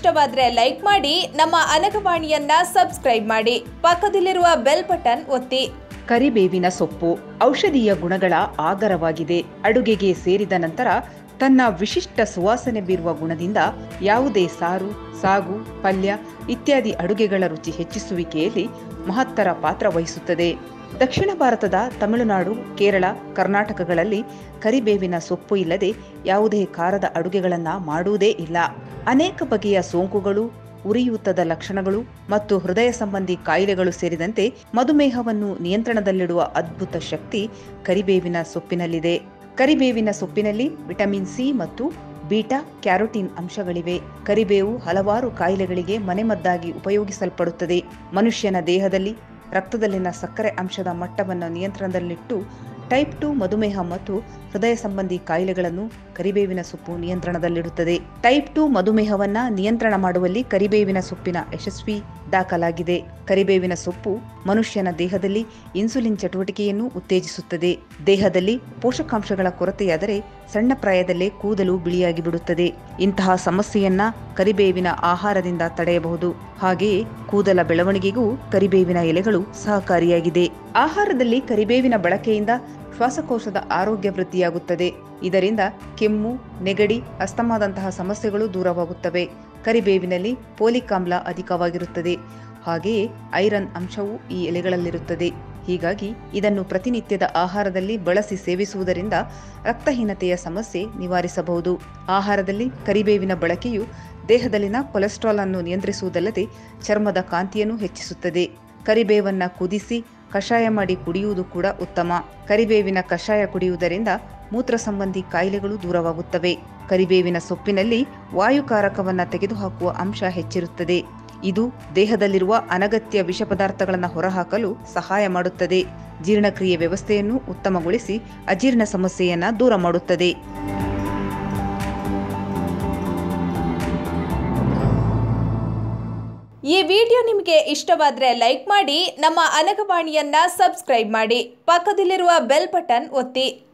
ಇಷ್ಟವಾದ್ರೆ like ಮಾಡಿ ನಮ್ಮ ಅನಗವಾಣಿಯನ್ನ subscribe ಮಾಡಿ ಪಕ್ಕದಲ್ಲಿರುವ ಬೆಲ್ ಬಟನ್ ಒತ್ತಿ ಕರಿಬೇವಿನ ಸೊಪ್ಪು ಔಷಧೀಯ ಗುಣಗಳ ಆಗರವಾಗಿದೆ ಅಡುಗೆಗೆ ಸೇರಿದ ನಂತರ ತನ್ನ ವಿಶಿಷ್ಟ ಸುವಾಸನೆ ಬೀರುವ ಗುಣದಿಂದ ಯಾವುದೇ ಸಾರು ಸಾಗು ಪಲ್ಯ ಇತ್ಯಾದಿ ಅಡುಗೆಗಳ ರುಚಿ ಹೆಚ್ಚಿಸುವಿಕೆಯಲ್ಲಿ ಮಹತ್ತರ ಪಾತ್ರ ವಹಿಸುತ್ತದೆ ದಕ್ಷಿಣ ಭಾರತದ ತಮಿಳುನಾಡು ಕೇರಳ ಕರ್ನಾಟಕಗಳಲ್ಲಿ ಕರಿಬೇವಿನ ಸೊಪ್ಪು ಇಲ್ಲದೆ ಯಾವುದೇ ಖಾರದ ಅಡುಗೆಗಳನ್ನು ಮಾಡುವುದೇ ಇಲ್ಲ ಅನೇಕ ಬಗೆಯ ಸೋಂಕುಗಳು ಉರಿಯೂತದ ಲಕ್ಷಣಗಳು ಮತ್ತು ಹೃದಯ ಸಂಬಂಧಿ ಕಾಯಿಲೆಗಳು ಸೇರಿದಂತೆ ಮಧುಮೇಹವನ್ನು ನಿಯಂತ್ರಣದಲ್ಲಿಡುವ ಅದ್ಭುತ ಶಕ್ತಿ ಕರಿಬೇವಿನ ಸೊಪ್ಪಿನಲ್ಲಿದೆ ಕರಿಬೇವಿನ ಸೊಪ್ಪಿನಲ್ಲಿ ವಿಟಮಿನ್ ಸಿ ಮತ್ತು ಬೀಟಾ ಕ್ಯಾರೋಟಿನ್ ಅಂಶಗಳಿವೆ ಕರಿಬೇವು ಹಲವಾರು ಕಾಯಿಲೆಗಳಿಗೆ ಮನೆಮದ್ದಾಗಿ ಉಪಯೋಗಿಸಲ್ಪಡುತ್ತದೆ ಮನುಷ್ಯನ ದೇಹದಲ್ಲಿ ರಕ್ತದಲ್ಲಿನ ಸಕ್ಕರೆ ಅಂಶದ ಮಟ್ಟವನ್ನು ನಿಯಂತ್ರಣದಲ್ಲಿಟ್ಟು ಟೈಪ್ ಟು ಮಧುಮೇಹ ಮತ್ತು ಹೃದಯ ಸಂಬಂಧಿ ಕಾಯಿಲೆಗಳನ್ನು ಕರಿಬೇವಿನ ಸೊಪ್ಪು ನಿಯಂತ್ರಣದಲ್ಲಿಡುತ್ತದೆ ಟೈಪ್ ಟು ಮಧುಮೇಹವನ್ನ ನಿಯಂತ್ರಣ ಮಾಡುವಲ್ಲಿ ಕರಿಬೇವಿನ ಸೊಪ್ಪಿನ ಯಶಸ್ವಿ ದಾಖಲಾಗಿದೆ ಕರಿಬೇವಿನ ಸೊಪ್ಪು ಮನುಷ್ಯನ ದೇಹದಲ್ಲಿ ಇನ್ಸುಲಿನ್ ಚಟುವಟಿಕೆಯನ್ನು ಉತ್ತೇಜಿಸುತ್ತದೆ ದೇಹದಲ್ಲಿ ಪೋಷಕಾಂಶಗಳ ಕೊರತೆಯಾದರೆ ಸಣ್ಣ ಪ್ರಾಯದಲ್ಲೇ ಕೂದಲು ಬಿಳಿಯಾಗಿ ಬಿಡುತ್ತದೆ ಇಂತಹ ಸಮಸ್ಯೆಯನ್ನ ಕರಿಬೇವಿನ ಆಹಾರದಿಂದ ತಡೆಯಬಹುದು ಹಾಗೆಯೇ ಕೂದಲ ಬೆಳವಣಿಗೆಗೂ ಕರಿಬೇವಿನ ಎಲೆಗಳು ಸಹಕಾರಿಯಾಗಿದೆ ಆಹಾರದಲ್ಲಿ ಕರಿಬೇವಿನ ಬಳಕೆಯಿಂದ ಶ್ವಾಸಕೋಶದ ಆರೋಗ್ಯ ವೃದ್ಧಿಯಾಗುತ್ತದೆ ಇದರಿಂದ ಕೆಮ್ಮು ನೆಗಡಿ ಅಸ್ತಮಾದಂತಹ ಸಮಸ್ಯೆಗಳು ದೂರವಾಗುತ್ತವೆ ಕರಿಬೇವಿನಲ್ಲಿ ಪೋಲಿಕ್ ಆಮ್ಲ ಅಧಿಕವಾಗಿರುತ್ತದೆ ಹಾಗೆಯೇ ಐರನ್ ಅಂಶವೂ ಈ ಎಲೆಗಳಲ್ಲಿರುತ್ತದೆ ಹೀಗಾಗಿ ಇದನ್ನು ಪ್ರತಿನಿತ್ಯದ ಆಹಾರದಲ್ಲಿ ಬಳಸಿ ಸೇವಿಸುವುದರಿಂದ ರಕ್ತಹೀನತೆಯ ಸಮಸ್ಯೆ ನಿವಾರಿಸಬಹುದು ಆಹಾರದಲ್ಲಿ ಕರಿಬೇವಿನ ಬಳಕೆಯು ದೇಹದಲ್ಲಿನ ಕೊಲೆಸ್ಟ್ರಾಲ್ ಅನ್ನು ನಿಯಂತ್ರಿಸುವುದಲ್ಲದೆ ಚರ್ಮದ ಕಾಂತಿಯನ್ನು ಹೆಚ್ಚಿಸುತ್ತದೆ ಕರಿಬೇವನ್ನ ಕುದಿಸಿ ಕಷಾಯ ಮಾಡಿ ಕುಡಿಯುವುದು ಕೂಡ ಉತ್ತಮ ಕರಿಬೇವಿನ ಕಷಾಯ ಕುಡಿಯುವುದರಿಂದ ಮೂತ್ರ ಸಂಬಂಧಿ ಕಾಯಿಲೆಗಳು ದೂರವಾಗುತ್ತವೆ ಕರಿಬೇವಿನ ಸೊಪ್ಪಿನಲ್ಲಿ ವಾಯುಕಾರಕವನ್ನ ತೆಗೆದುಹಾಕುವ ಅಂಶ ಹೆಚ್ಚಿರುತ್ತದೆ ಇದು ದೇಹದಲ್ಲಿರುವ ಅನಗತ್ಯ ವಿಷ ಪದಾರ್ಥಗಳನ್ನು ಹೊರಹಾಕಲು ಸಹಾಯ ಮಾಡುತ್ತದೆ ಜೀರ್ಣಕ್ರಿಯೆ ವ್ಯವಸ್ಥೆಯನ್ನು ಉತ್ತಮಗೊಳಿಸಿ ಅಜೀರ್ಣ ಸಮಸ್ಯೆಯನ್ನ ದೂರ ಮಾಡುತ್ತದೆ ಈ ವಿಡಿಯೋ ನಿಮಗೆ ಇಷ್ಟವಾದ್ರೆ ಲೈಕ್ ಮಾಡಿ ನಮ್ಮ ಅನಗವಾಣಿಯನ್ನ ಸಬ್ಸ್ಕ್ರೈಬ್ ಮಾಡಿ ಪಕ್ಕದಲ್ಲಿರುವ ಬೆಲ್ ಬಟನ್ ಒತ್ತಿ